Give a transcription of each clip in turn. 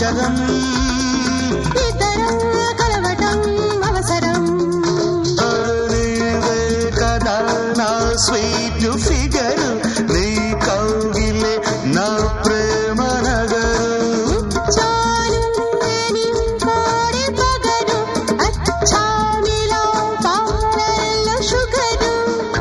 అవసరం ఇద్దరం కలవటం అవసరం నీవే కదా నా స్వీట్ ఫిగర్ నీ కౌగిలే నా ప్రేమ నగరు చాలు నీ కోడి పగరు అచ్చామిలో పాలల్లో షుగరు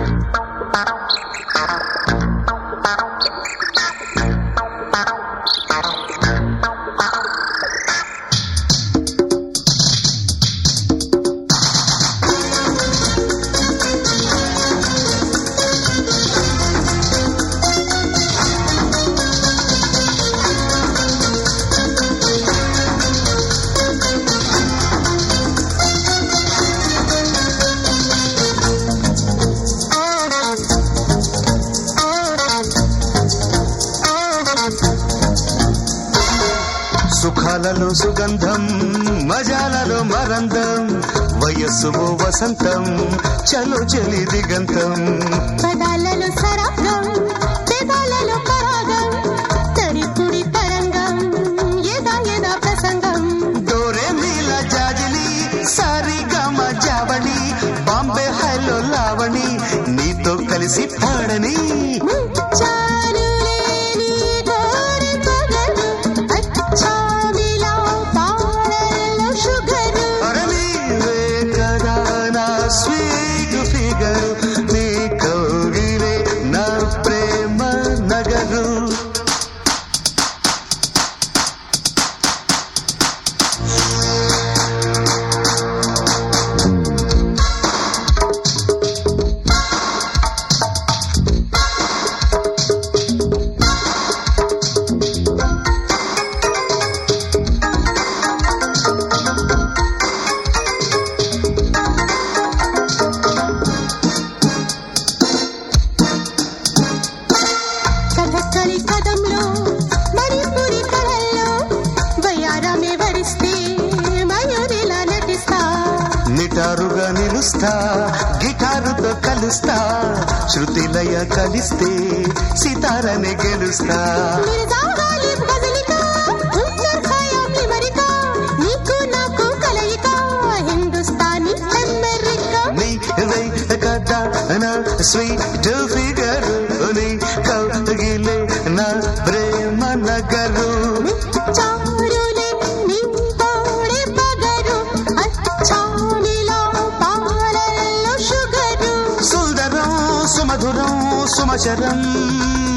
సుఖాలలో సుగంధం మజాలలో మరందం వయస్సులో వసంతం చలో చలి దిగంతం పదాలలో సరాగం పెదాలలో పరాగం తడిపుడి తరంగం ఎదా ఎదా ప్రసంగం డోరే మీల జాజిలి సారి గమ జావళి బాంబే హైలో లావణి నీతో కలిసి పాడని చాలులే నీ కోడి పగరు అచ్చామిలో పాలల్లో షుగరు అరే నీవే కదా నా స్వీట్ ఫిగర్ నీ కౌగిలే నా ప్రేమ నగరు కథకళి కథంలో మణిపురి కళల్లో వయారమే వరిస్తే మయూరిలా నటిస్తా నిటారుగా నిలుస్తా గిటారుతో కలుస్తా శృతిలయ కలిస్తే సితారని గెలుస్తా నిరజాగాలి గజలిక ఉత్తర్ ఖయాం లిమరిక నీకు నాకు కలయిక హిందుస్థానీ అమెరికా నీవే కదా నా స్వీట్ ఫిగర్ నీ కౌగిలే నా ప్రేమ నగరు చారులే నీ తోడి పగరు అచ్చామిలో పాలల్లో షుగరు సుందరం సుమధురం సుమచరం